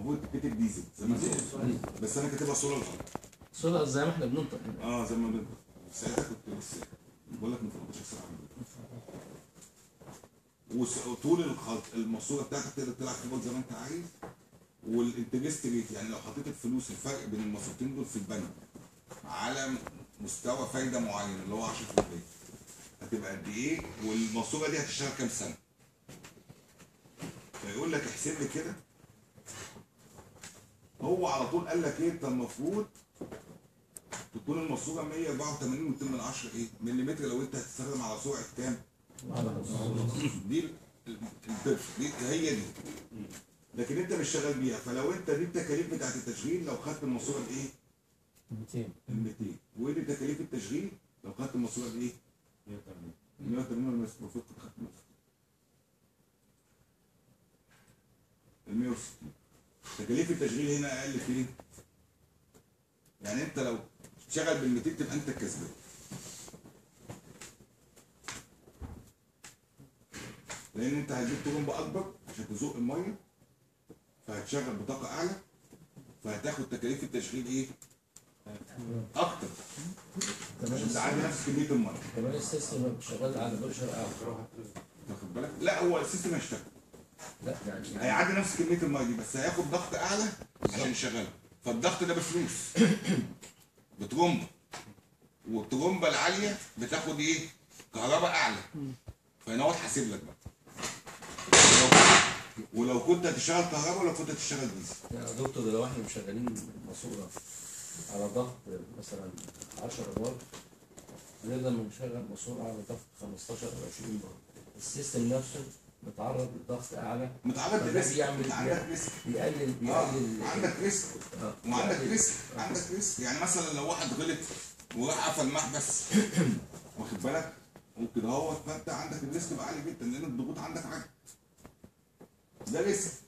المفروض تتكتب ديزل زي ما انت بس انا كاتبها سولار غلط صورة زي ما احنا بننطق اه زي ما بنت ساعتها كنت لسه بقول لك من 18 ساعه وس- وطول الخط الماسوره بتاعتك تقدر تلعب فيبول زي ما انت عايز والانترست ريت يعني لو حطيت الفلوس الفرق بين الماسورتين دول في البنك على مستوى فايده معين اللي هو 10% هتبقى قد ايه والماسوره دي هتشتغل كام سنه فيقول لك احسب لي كده هو على طول قال لك ايه انت المفروض تكون الماسوره 184 و2 من 10 ايه مليمتر لو انت هتستخدم على سرعه كام دي ال- ال- البرف دي هي دي لكن انت مش شغال بيها فلو انت دي التكاليف بتاعت التشغيل لو خدت الماسوره بايه 200 ال 200 ودي تكاليف التشغيل لو خدت الماسوره بايه 180 ولا المفروض كنت خدت 160 ال 160 تكاليف التشغيل هنا اقل فين يعني انت لو تشتغل بال 200 تبقى انت الكسبان لان انت هتجيب طرمبه اكبر عشان تزق الميه فهتشغل بطاقه اعلى فهتاخد تكاليف التشغيل ايه اكتر عشان تعدي نفس كميه الميه كمان السيستم شغال على برشر اعلى واخد بالك لا هو السيستم هيشتغل لا يعني يعني هيعدي نفس كميه الميه دي بس هياخد ضغط اعلى عشان يشغلها فالضغط ده بفلوس بترمبه والترمبه العاليه بتاخد ايه كهرباء اعلى فهنا هو حاسب لك بقى ولو- ولو كنت هتشتغل كهرباء ولو كنت هتشتغل ديزل يا دكتور لو احنا مشغلين ماسورة على ضغط مثلا 10 بار نقدر نشغل ماسورة على ضغط 15 او 20 بار السيستم نفسه متعرض لضغط اعلى متعرض فده لريسك بيعمل- انت عندك ريسك بيقلل اه بيقلل عندك ريسك آه، وعندك بيقلل- ريسك عندك ريسك يعني مثلا لو واحد غلط وراح قفل محبس واخد بالك وكده هو فانت عندك الريسك بقى عالي جدا لان الضغوط عندك عالي ده ريسك